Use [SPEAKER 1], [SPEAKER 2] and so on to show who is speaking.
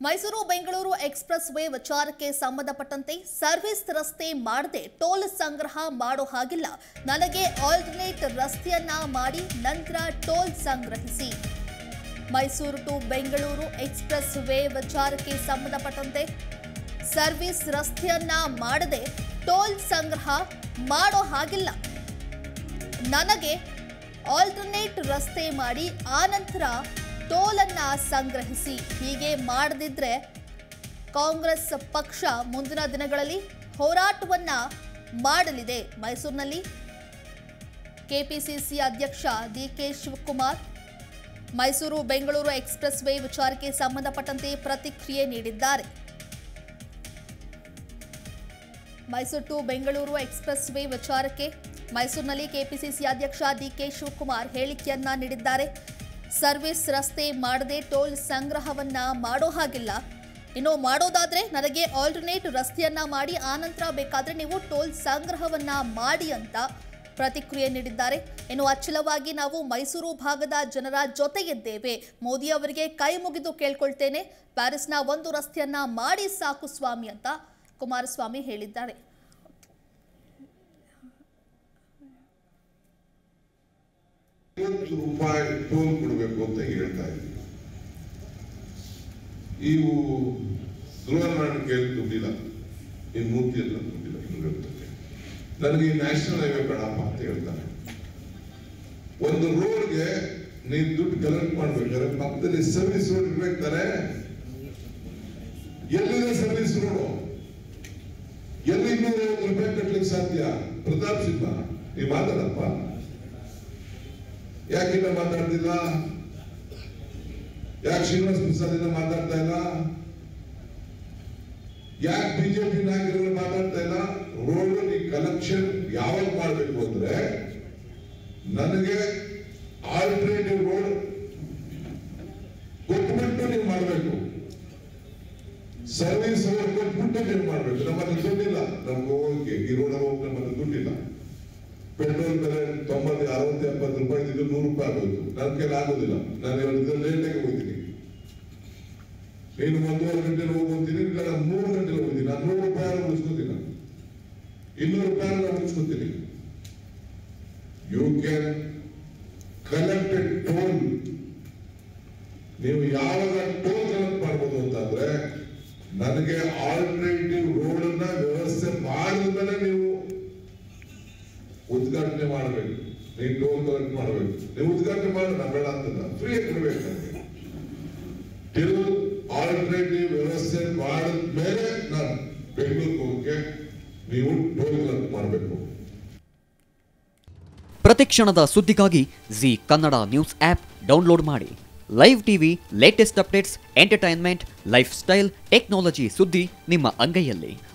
[SPEAKER 1] Mysuru Bengaluru expressway ವಿಚಾರಕ್ಕೆ ಸಂಬಂಧಪಟ್ಟಂತೆ service ರಸ್ತೆ ಮಾಡದೆ ಟೋಲ್ ಸಂಗ್ರಹ ಮಾಡೋ ಹಾಗಿಲ್ಲ ನನಗೆ ಆಲ್ಟರ್ನೇಟ್ ರಸ್ತೆಯನ್ನ ಮಾಡಿ ನಂತರ ಟೋಲ್ ಸಂಗ್ರಹಿಸಿ Mysuru to Bengaluru expressway ವಿಚಾರಕ್ಕೆ ಸಂಬಂಧಪಟ್ಟಂತೆ ಸರ್ವಿಸ್ ರಸ್ತೆಯನ್ನ ಮಾಡದೆ ಟೋಲ್ ಸಂಗ್ರಹ ಮಾಡೋ ಹಾಗಿಲ್ಲ ನನಗೆ ಆಲ್ಟರ್ನೇಟ್ ರಸ್ತೆ ಮಾಡಿ ಆನಂತರ ಟೋಲನ್ನ ಸಂಗ್ರಹಿಸಿ ಹೀಗೆ ಮಾಡದಿದ್ರೆ ಕಾಂಗ್ರೆಸ್ ಪಕ್ಷ ಮುಂದಿನ ದಿನಗಳಲ್ಲಿ ಹೋರಾಟವನ್ನ ಮಾಡಲಿದೆ ಮೈಸೂರಿನಲ್ಲಿ ಕೆಪಿಸಿಸಿ ಅಧ್ಯಕ್ಷ DK Shivakumar Mysuru Bengaluru expressway ವಿಚಾರಕ್ಕೆ ಸಂಬಂಧಪಟ್ಟಂತೆ ಪ್ರತಿಕ್ರಿಯೆ ನೀಡಿದ್ದಾರೆ Mysuru to Bengaluru expressway ವಿಚಾರಕ್ಕೆ ಮೈಸೂರಿನಲ್ಲಿ ಕೆಪಿಸಿಸಿ ಅಧ್ಯಕ್ಷ ಡಿಕೆ ಶಿವಕುಮಾರ್ ಹೇಳಿಕೆಯನ್ನ ನೀಡಿದ್ದಾರೆ ಸರ್ವಿಸ್ ರಸ್ತೆ ಮಾಡದೆ ಟೋಲ್ ಸಂಗ್ರಹವನ್ನ ಮಾಡೋ ಹಾಗಿಲ್ಲ ಇನ್ನು ಮಾಡೋದಾದ್ರೆ ನನಗೆ ಆಲ್ಟರ್ನೇಟ್ ರಸ್ತೆಯನ್ನ ಮಾಡಿ ಆನಂತರ ಬೇಕಾದ್ರೆ ನೀವು ಟೋಲ್ ಸಂಗ್ರಹವನ್ನ ಮಾಡಿ ಅಂತ ಪ್ರತಿಕ್ರಿಯೆ ನೀಡಿದ್ದಾರೆ ಇನ್ನು ಅಚ್ಚಲವಾಗಿ ನಾವು ಮೈಸೂರು ಭಾಗದ ಜನರ ಜೊತೆಗಿದ್ದೇವೆ ಮೋದಿ ಅವರಿಗೆ ಕೈ ಮುಗಿದು ಕೇಳ್ಕೊಳ್ತೇನೆ ಪ್ಯಾರಿಸ್ನ ಒಂದು ರಸ್ತೆಯನ್ನ ಮಾಡಿ ಸಾಕು ಸ್ವಾಮಿ ಅಂತ ಕುಮಾರಸ್ವಾಮಿ ಹೇಳಿದ್ದಾರೆ
[SPEAKER 2] ಐವತ್ತು ರೂಪಾಯಿ ಟೋಲ್ ಕೊಡಬೇಕು ಅಂತ ಹೇಳ್ತಾ ಇದ್ದೀವಿ ಇವು ಧ್ರುವನಾರಾಯಣ ಕೇಳಿ ದುಡ್ಡಿಲ್ಲ ಈ ಮೂರ್ತಿ ಎಲ್ಲ ದುಡ್ಡಿಲ್ಲ ಇನ್ನೂರ ಐವತ್ತಕ್ಕೆ ನನಗೆ ಈ ನ್ಯಾಷನಲ್ ಹೈವೇ ಬೇಡಪ್ಪ ಅಂತ ಹೇಳ್ತಾರೆ ಒಂದು ರೋಡ್ಗೆ ನೀವು ದುಡ್ಡು ಕಲೆಕ್ಟ್ ಮಾಡ್ಬೇಕಾದ್ರೆ ಪಕ್ಕದಲ್ಲಿ ಸರ್ವಿಸ್ ರೋಡ್ ಇರ್ಬೇಕಾರೆ ಎಲ್ಲಿದೆ ಸರ್ವಿಸ್ ರೋಡು ಎಲ್ಲಿ ಇನ್ನೂರ ಐವತ್ತು ರೂಪಾಯಿ ಕಟ್ಲಿಕ್ಕೆ ಸಾಧ್ಯ ಪ್ರತಾಪ್ ಸಿಂಹ ನೀವು ಮಾತಾಡಪ್ಪ ಯಾಕಿನ್ನ ಮಾತಾಡ್ತಿಲ್ಲ ಯಾಕೆ ಶ್ರೀನಿವಾಸ ಪ್ರಸಾದ್ ಇಂದ ಮಾತಾಡ್ತಾ ಇಲ್ಲ ಯಾಕೆ ಬಿಜೆಪಿ ನಾಯಕರುಗಳು ಮಾತಾಡ್ತಾ ಇಲ್ಲ ರೋಡ್ ಈ ಕಲೆಕ್ಷನ್ ಯಾವಾಗ ಮಾಡ್ಬೇಕು ಅಂದ್ರೆ ನನಗೆ ಆಲ್ಟರ್ನೇಟಿವ್ ರೋಡ್ ಕೊಟ್ಬಿಟ್ಟು ನೀವು ಮಾಡ್ಬೇಕು ಸರ್ವಿಸ್ ರೋಡ್ ಕೊಟ್ಬಿಟ್ಟು ನೀವು ಮಾಡ್ಬೇಕು ನಮ್ಮ ಹತ್ರ ದುಡ್ಡಿಲ್ಲ ನಮ್ಗೆ ಹೋಗಕ್ಕೆ ಈ ರೋಡ್ ಹೋಗಿ ನಮ್ಮ ಹತ್ರ ದುಡ್ಡಿಲ್ಲ ಪೆಟ್ರೋಲ್ ಬೆಲೆ ತೊಂಬತ್ತು ಅರವತ್ತು ಎಪ್ಪತ್ತು ರೂಪಾಯಿ ಇದ್ದು ನೂರು ರೂಪಾಯಿ ಆಗೋಯ್ತು ನನ್ನ ಕೈಲಿ ಆಗೋದಿಲ್ಲ ನಾನು ಇವತ್ತು ಲೇಟಾಗಿ ಹೋಗ್ತೀನಿ ನೀನು ಒಂದೂವರೆ ಗಂಟೆ ಹೋಗ್ತೀನಿ ಇಲ್ಲ ನಾನು ಮೂರು ಗಂಟೆ ಹೋಗ್ತೀನಿ ನಾನು ನೂರು ರೂಪಾಯಿ ಉಳಿಸ್ಕೋತೀನಿ ನಾನು ಇನ್ನೂರು ರೂಪಾಯಿ ನಾನು ಉಳಿಸ್ಕೋತೀನಿ ಯು ಕ್ಯಾನ್ ಕಲೆಕ್ಟೆಡ್ ಟೋಲ್ ನೀವು ಯಾವಾಗ ಟೋಲ್ ಕಲೆಕ್ಟ್ ಮಾಡ್ಬೋದು ಅಂತಂದ್ರೆ ನನಗೆ ಆಲ್ಟರ್ನೇಟಿವ್ ರೋಡ್ ಅನ್ನ ವ್ಯವಸ್ಥೆ ಮಾಡಿದ್ಮೇಲೆ ನೀವು ಉದ್ಘಾಟನೆ ಮಾಡಬೇಕು ನೀವು ಟೋಲ್ ಕಲೆಕ್ಟ್ ಮಾಡಬೇಕು ನೀವು ಉದ್ಘಾಟನೆ ಮಾಡಿ ನಾ ಬೇಡ ಅಂತಲ್ಲ ಫ್ರೀ ಕೊಡ್ಬೇಕು ನನಗೆ ಟಿಲ್ ಆಲ್ಟರ್ನೇಟಿವ್ ವ್ಯವಸ್ಥೆ ಮಾಡಿದ ಮೇಲೆ ನಾನು ಬೆಂಗಳೂರಿಗೆ ಹೋಗಕ್ಕೆ ನೀವು ಟೋಲ್ ಕಲೆಕ್ಟ್ ಮಾಡಬೇಕು
[SPEAKER 3] ಪ್ರತಿಕ್ಷಣದ ಸುದ್ದಿಗಾಗಿ Zee Kannada news app download ಮಾಡಿ live TV latest updates entertainment lifestyle technology ಸುದ್ದಿ ನಿಮ್ಮ ಅಂಗೈಯಲ್ಲಿ